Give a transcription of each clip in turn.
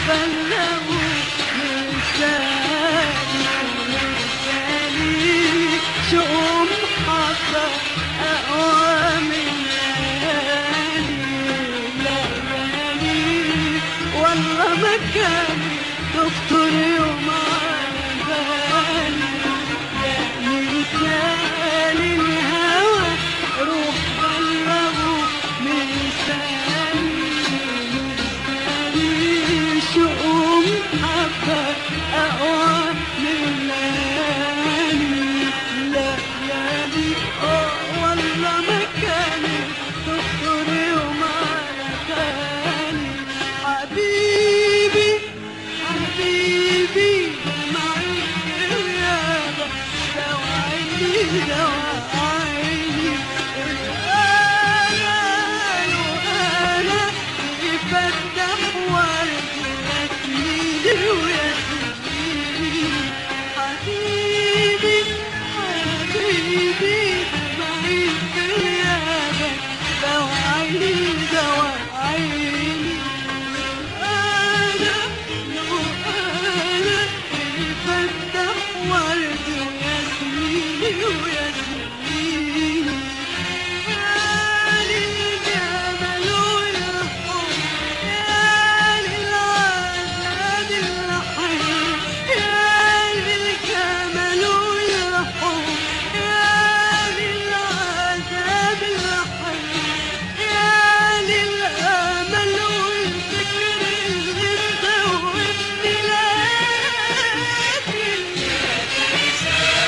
بلغوا مرسالي مرسالي شؤم حصى أقوى من ليالي ليالي والله مكاني تخطر يوم على بالي يا مرسالي الهوى روح بلغوا مرسالي مرسالي شؤم حبة أقوى من ليالي ليالي آه والله مكاني تخطر يوم على بالي حبيبي حبيبي معك غيابة دوا عيني دوا عيني الآن وأنا يفتح ورد ياسميني وياسميني حبيبي حبيبي معك غيابة دوا عيني دوا عيني أنا لو أنا يفتح ورد وياسميني وياسميني يا للجمال والحب يا للعذاب الحلو يا للجمال والحب يا للعذاب الحلو يا للأمل والفكر اللي مدوبني لكن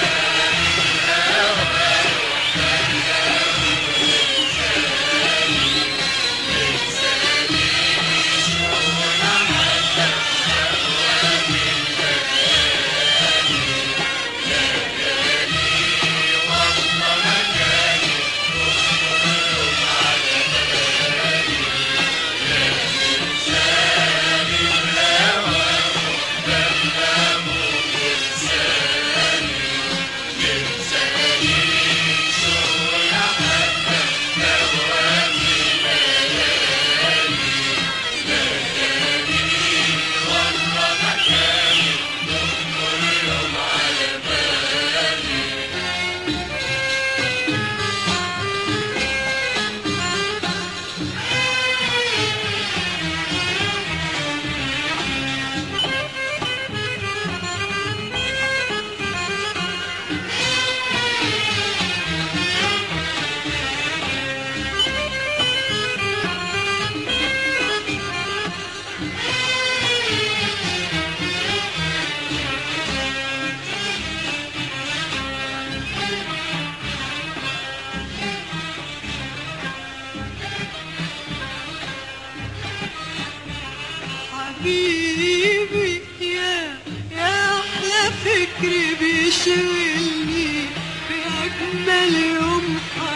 حبيبي يا يا احلى فكر بيشغلني باجمل يوم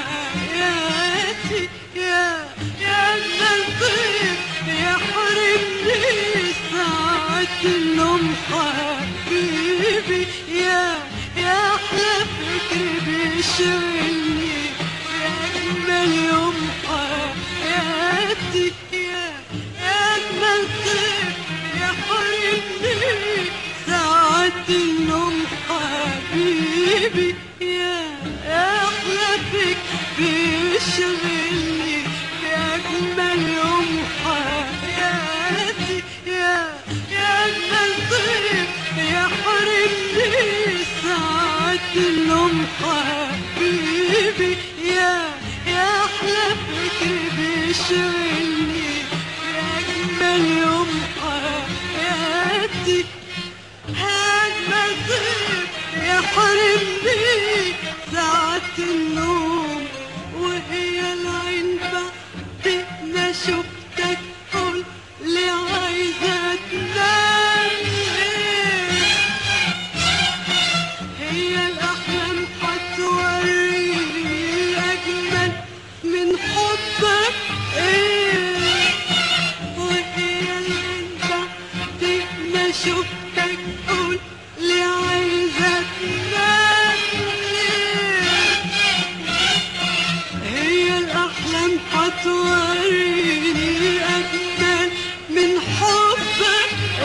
حياتي يا يا اجمل طيب يحرمني ساعة النوم حبيبي يا يا احلى فكر بيشغلني باجمل يوم حياتي يا يا اجمل طيب يحرمني ساعة النوم حبيبي يا يا احلى فكر بيشغلني بأجمل يوم حياتي يا يا أجمل طيب يحرمني ساعة النوم حبيبي يا يا أحلى فكر بيشغلني بأجمل يوم حياتي أجمل طيب يحرمني ساعة النوم وهي العين بعدنا شفتك قول لي عايزة تنام ليه هي الأحلام هتوريني أجمل من حبك إيه وهي العين بعدنا شفتك قول لي عايزة تنام ليه هي الأحلام هتوريني أجمل من حبك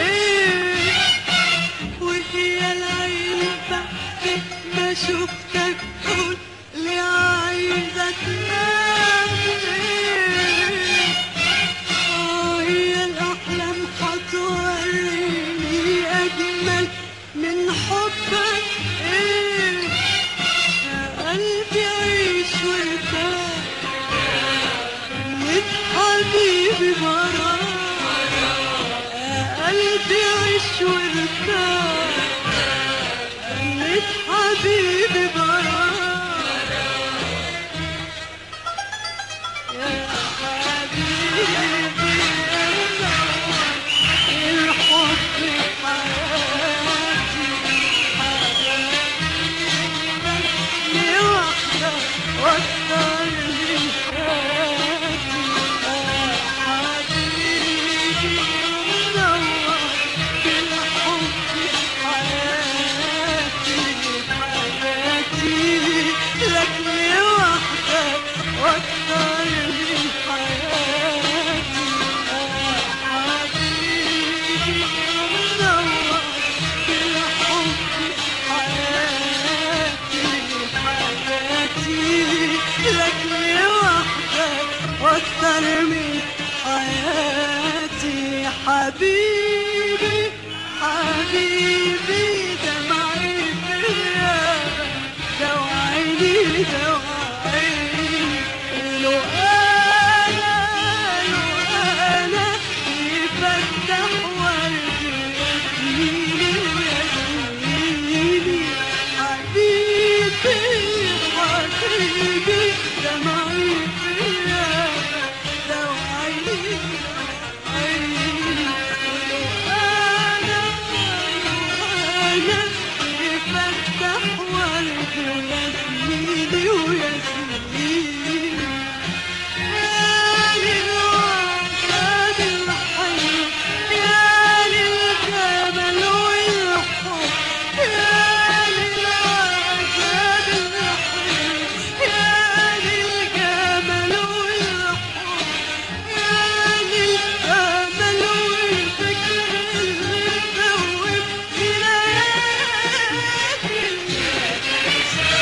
أجمل من حبك إيه يا قلبي عيش وارتاح نت حبيبي براك يا قلبي عيش وارتاح نت حبيبي براك يا حبيبي الحب حياتي لوحدة وأكثر من حياتي يا حبيبي منور بالحب حياتي حياتي لك لوحدك وأكثر من حياتي يا حبيبي منور بالحب حياتي حياتي لك لوحدك واكثر من حياتي حبيبي حبيبي دمعي في غيابك دوعيني دوعيني لو انا لو انا يفتح وردي يسميني ويسميني حبيبي حبيبي دمعي في غيابك دوعيني دوعيني ولو انا لو انا يفتح وردي ويسميني ويسميني يا للوعد الحي يا للجمال والحب يا للعذاب الحي يا للجمال والحب يا للأمل والفكر اللي مدوب في ليالي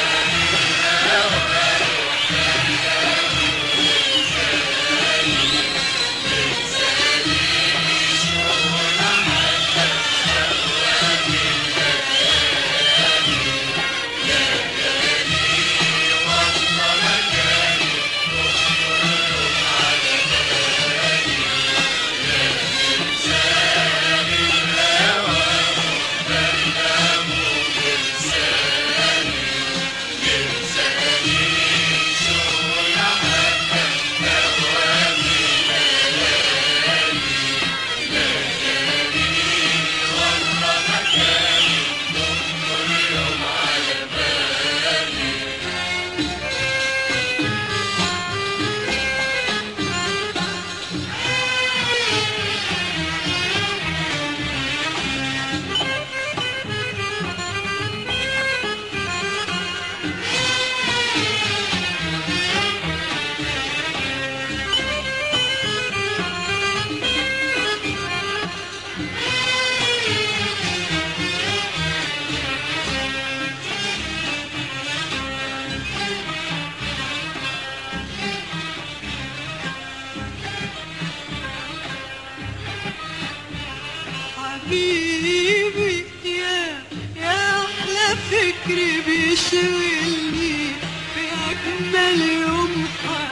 حبيبي يا يا احلى فكر بيشغلني في اجمل يوم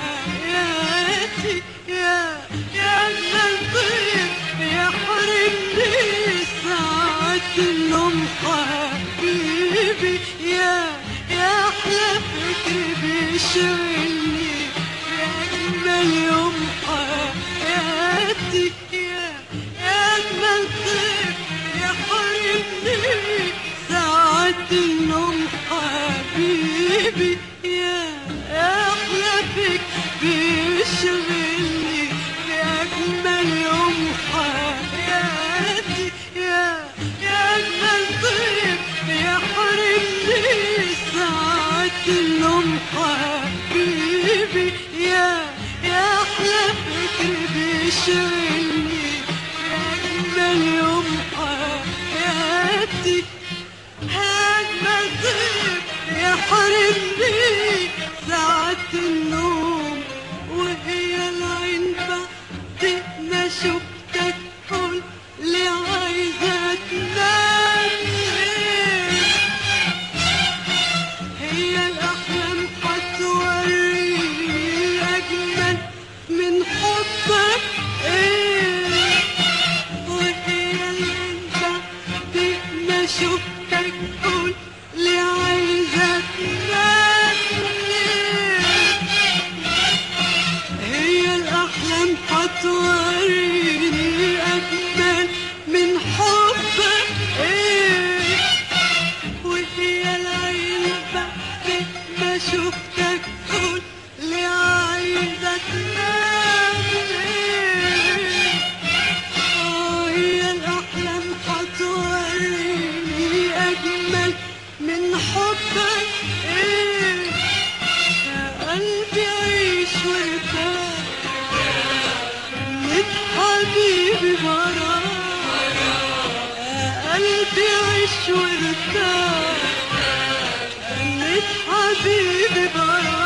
حياتي يا يا اجمل طيب يحرمني ساعة النوم حبيبي يا يا احلى فكر بيشغلني في اجمل يوم حياتي يا يا اجمل طيب يحرمني ساعة النوم حبيبي يا يا احلى فكر بيشغلني في اجمل يوم حياتي يا يا اجمل طيب يحرمني ساعة النوم حبيبي يا يا احلى فكر بيشغلني في اجمل يوم شفتك قول لي عايزة تنام ليه هي الأحلام هتوريني أجمل من حبك إيه وهي العين بعد ما شفتك قول لي عايزة تنام ليه آه هي الأحلام هتوريني أجمل من حبك إيه يا قلبي عيش وارتاح لك حبيبي براك يا قلبي عيش وارتاح لك حبيبي براك